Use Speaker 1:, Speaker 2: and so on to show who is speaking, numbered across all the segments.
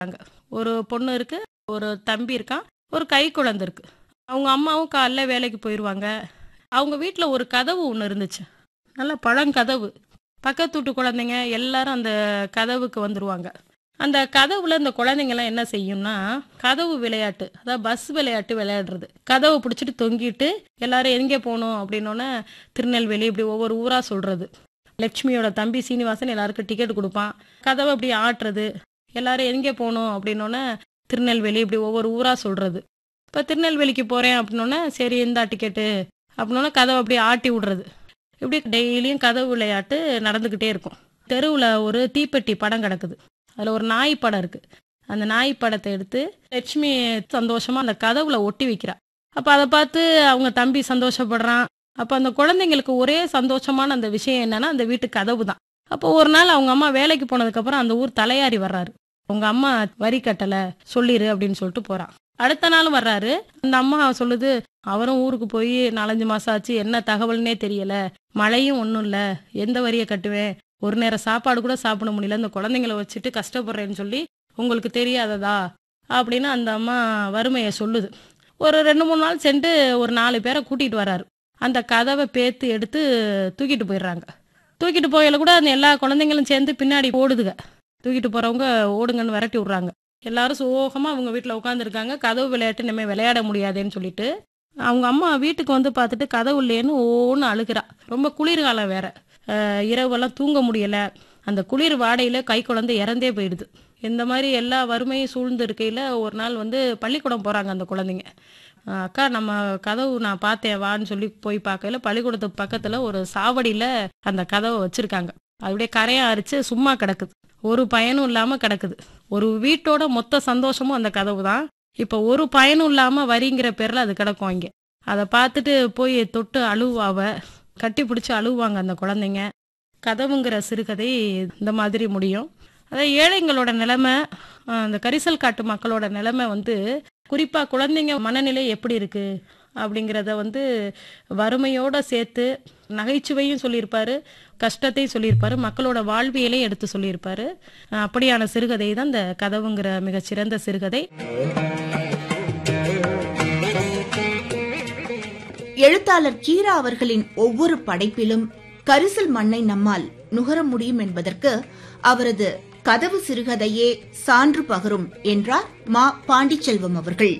Speaker 1: அங்க ஒரு பொண்ணு இருக்கு ஒரு தம்பி இருக்கான் ஒரு கை குழந்தை இருக்கு அவங்க அம்மாவும் காலைல வேலைக்கு போயிடுவாங்க அவங்க வீட்டில் ஒரு கதவு ஒன்று இருந்துச்சு நல்ல பழங்கதவு பக்கத்து வீட்டு குழந்தைங்க எல்லாரும் அந்த கதவுக்கு வந்துருவாங்க அந்த கதவுல இந்த குழந்தைங்கலாம் என்ன செய்யும்னா கதவு விளையாட்டு அதாவது பஸ் விளையாட்டு விளையாடுறது கதவை பிடிச்சிட்டு தொங்கிட்டு எல்லாரும் எங்கே போகணும் அப்படின்னோடனே திருநெல்வேலி இப்படி ஒவ்வொரு ஊரா சொல்றது லட்சுமியோட தம்பி சீனிவாசன் எல்லாருக்கும் டிக்கெட் கொடுப்பான் கதவை அப்படி ஆட்டுறது எல்லாரும் எங்கே போகணும் அப்படின்னோடனே திருநெல்வேலி இப்படி ஒவ்வொரு ஊரா சொல்றது இப்போ திருநெல்வேலிக்கு போறேன் அப்படின்னோடனே சரி இந்தா டிக்கெட்டு அப்படின்னோடனே கதவை அப்படியே ஆட்டி விடுறது இப்படி டெய்லியும் கதவு விளையாட்டு நடந்துக்கிட்டே இருக்கும் தெருவில் ஒரு தீப்பெட்டி படம் கிடக்குது அதில் ஒரு நாய் படம் இருக்கு அந்த நாய் படத்தை எடுத்து லட்சுமி சந்தோஷமா அந்த கதவுல ஒட்டி வைக்கிறா அப்போ அதை பார்த்து அவங்க தம்பி சந்தோஷப்படுறான் அப்போ அந்த குழந்தைங்களுக்கு ஒரே சந்தோஷமான அந்த விஷயம் என்னன்னா அந்த வீட்டு கதவு தான் அப்போ ஒரு நாள் அவங்க அம்மா வேலைக்கு போனதுக்கப்புறம் அந்த ஊர் தலையாரி வர்றாரு உங்க அம்மா வரி கட்டலை சொல்லிரு அப்படின்னு சொல்லிட்டு போறான் அடுத்த நாளும் வர்றாரு அந்த அம்மா சொல்லுது அவரும் ஊருக்கு போய் நாலஞ்சு மாசம் ஆச்சு என்ன தகவல்னே தெரியல மழையும் ஒன்றும் இல்லை எந்த வரியை கட்டுவேன் ஒரு நேரம் சாப்பாடு கூட சாப்பிட முடியல இந்த குழந்தைங்கள வச்சுட்டு கஷ்டப்படுறேன்னு சொல்லி உங்களுக்கு தெரியாததா அப்படின்னு அந்த அம்மா வறுமையை சொல்லுது ஒரு ரெண்டு மூணு நாள் சென்று ஒரு நாலு பேரை கூட்டிகிட்டு வராரு அந்த கதவை பேத்து எடுத்து தூக்கிட்டு போயிடுறாங்க தூக்கிட்டு போயில கூட அந்த எல்லா குழந்தைங்களும் சேர்ந்து பின்னாடி ஓடுதுங்க தூக்கிட்டு போகிறவங்க ஓடுங்கன்னு விரட்டி விட்றாங்க எல்லாரும் சோகமாக அவங்க வீட்டில் உட்காந்துருக்காங்க கதவு விளையாட்டு இனிமேல் விளையாட முடியாதேன்னு சொல்லிட்டு அவங்க அம்மா வீட்டுக்கு வந்து பார்த்துட்டு கதவு இல்லையேன்னு ஓன்னு அழுகிறா ரொம்ப குளிர்காலம் வேற அஹ் இரவெல்லாம் தூங்க முடியல அந்த குளிர் வாடையில கை குழந்தை இறந்தே போயிடுது இந்த மாதிரி எல்லா வறுமையும் சூழ்ந்து இருக்கையில ஒரு நாள் வந்து பள்ளிக்கூடம் போறாங்க அந்த குழந்தைங்க அஹ் அக்கா நம்ம கதவு நான் பார்த்தேன் வான்னு சொல்லி போய் பார்க்கல பள்ளிக்கூடத்துக்கு பக்கத்துல ஒரு சாவடியில அந்த கதவை வச்சிருக்காங்க அப்படியே கரையா அரிச்சு சும்மா கிடக்குது ஒரு பயனும் இல்லாம கிடக்குது ஒரு வீட்டோட மொத்த சந்தோஷமும் அந்த கதவு தான் இப்ப ஒரு பயனும் இல்லாம வரிங்கிற பேர்ல அது கிடக்கும் இங்க அதை பார்த்துட்டு போய் தொட்டு அழுவாவ கட்டி பிடிச்சி அழுவாங்க அந்த குழந்தைங்க கதவுங்கிற சிறுகதை இந்த மாதிரி முடியும் அதாவது ஏழைங்களோட நிலைமை அஹ், அந்த கரிசல் காட்டு மக்களோட நிலைமை வந்து குறிப்பாக குழந்தைங்க மனநிலை எப்படி இருக்கு அப்படிங்கிறத வந்து வறுமையோட சேர்த்து நகைச்சுவையும் சொல்லியிருப்பாரு கஷ்டத்தையும் சொல்லியிருப்பாரு மக்களோட வாழ்வியலையும் எடுத்து சொல்லியிருப்பாரு அஹ், அப்படியான சிறுகதை தான் இந்த கதவுங்கிற மிகச்சிறந்த சிறுகதை
Speaker 2: எழுத்தாளர் கீரா அவர்களின் ஒவ்வொரு படைப்பிலும் கரிசல் மண்ணை நம்மால் நுகர முடியும் என்பதற்கு அவரது கதவு சிறுகதையே சான்று பகரும் என்றார் மா பாண்டிச்செல்வம் அவர்கள்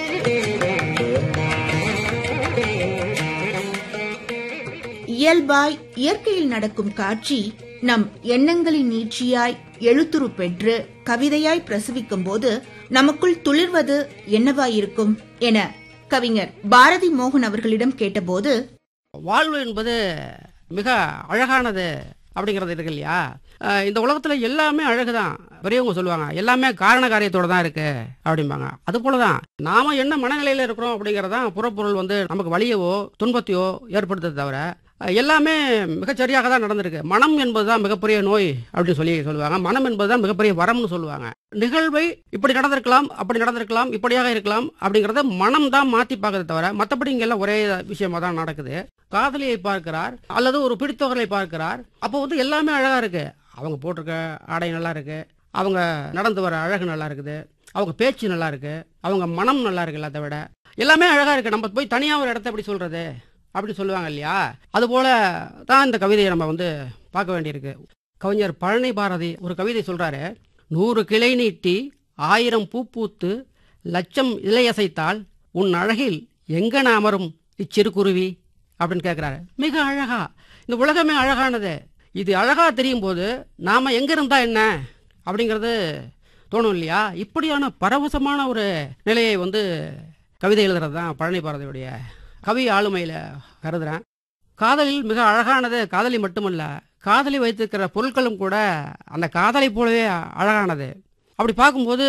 Speaker 2: இயல்பாய் இயற்கையில் நடக்கும் காட்சி நம் எண்ணங்களின் நீட்சியாய் எழுத்துரு பெற்று கவிதையாய் பிரசவிக்கும் போது நமக்குள் துளிர்வது என்னவாயிருக்கும் என கவிஞர் பாரதி மோகன் அவர்களிடம் கேட்டபோது
Speaker 3: வாழ்வு என்பது மிக அழகானது அப்படிங்கிறது இருக்கு இல்லையா அஹ் இந்த உலகத்துல எல்லாமே அழகுதான் பெரியவங்க சொல்லுவாங்க எல்லாமே காரண காரியத்தோட தான் இருக்கு அப்படிம்பாங்க அது போலதான் நாம என்ன மனநிலையில இருக்கிறோம் அப்படிங்கறதான் புறப்பொருள் வந்து நமக்கு வலியவோ துன்பத்தையோ ஏற்படுத்துறது தவிர அஹ் எல்லாமே மிகச் சரியாக தான் நடந்திருக்கு மனம் என்பதுதான் மிகப்பெரிய நோய் அப்படின்னு சொல்லி சொல்லுவாங்க மனம் என்பதுதான் மிகப்பெரிய வரம்னு சொல்லுவாங்க நிகழ்வை இப்படி நடந்திருக்கலாம் அப்படி நடந்திருக்கலாம் இப்படியாக இருக்கலாம் அப்படிங்கறத மனம் தான் மாத்தி பார்க்கறத தவிர மற்றபடி இங்க எல்லாம் ஒரே விஷயமா தான் நடக்குது காதலியை பார்க்கிறார் அல்லது ஒரு பிடித்தவர்களை பார்க்கிறார் அப்போ வந்து எல்லாமே அழகா இருக்கு அவங்க போட்டிருக்க ஆடை நல்லா இருக்கு அவங்க நடந்து வர அழகு நல்லா இருக்குது அவங்க பேச்சு நல்லா இருக்கு அவங்க மனம் நல்லா இருக்கு எல்லாத்த விட எல்லாமே அழகா இருக்கு நம்ம போய் தனியா ஒரு இடத்த எப்படி சொல்றது அப்படி சொல்லுவாங்க இல்லையா அது போல தான் இந்த கவிதையை நம்ம வந்து பார்க்க வேண்டியிருக்கு கவிஞர் பழனி பாரதி ஒரு கவிதை சொல்றாரு நூறு கிளை நீட்டி ஆயிரம் பூ பூத்து லட்சம் இலையசைத்தால் உன் அழகில் எங்கன அமரும் இச்சிறுகுருவி அப்படின்னு கேட்குறாரு மிக அழகா இந்த உலகமே அழகானது இது அழகா தெரியும் போது நாம எங்க இருந்தா என்ன அப்படிங்கிறது தோணும் இல்லையா இப்படியான பரவசமான ஒரு நிலையை வந்து கவிதை எழுதுறது தான் பழனி பாரதியுடைய கவி ஆளுமையில கருதுறேன் காதலில் மிக அழகானது காதலி மட்டுமல்ல காதலி வைத்திருக்கிற பொருட்களும் கூட அந்த காதலை போலவே அழகானது அப்படி பார்க்கும்போது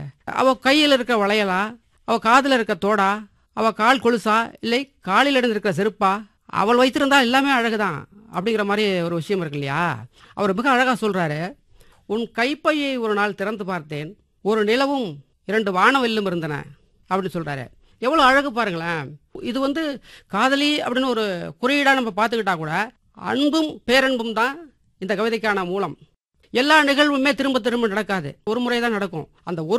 Speaker 3: அவ கையில் இருக்க வளையலா அவ காதில் இருக்க தோடா அவ கால் கொலுசா இல்லை காலில் இருந்திருக்கிற செருப்பா அவள் வைத்திருந்தா எல்லாமே அழகுதான் அப்படிங்கிற மாதிரி ஒரு விஷயம் இருக்கு இல்லையா அவர் மிக அழகா சொல்றாரு உன் கைப்பையை ஒரு நாள் திறந்து பார்த்தேன் ஒரு நிலவும் இரண்டு வானவில்லும் இருந்தன அப்படின்னு சொல்றாரு எவ்வளவு அழகு பாருங்களேன் இது வந்து காதலி அப்படின்னு ஒரு குறியீடா நம்ம பார்த்துக்கிட்டா கூட அன்பும் பேரன்பும் தான் இந்த கவிதைக்கான மூலம் எல்லா நிகழ்வுமே திரும்ப திரும்ப நடக்காது ஒரு முறை தான் நடக்கும் அந்த ஒரு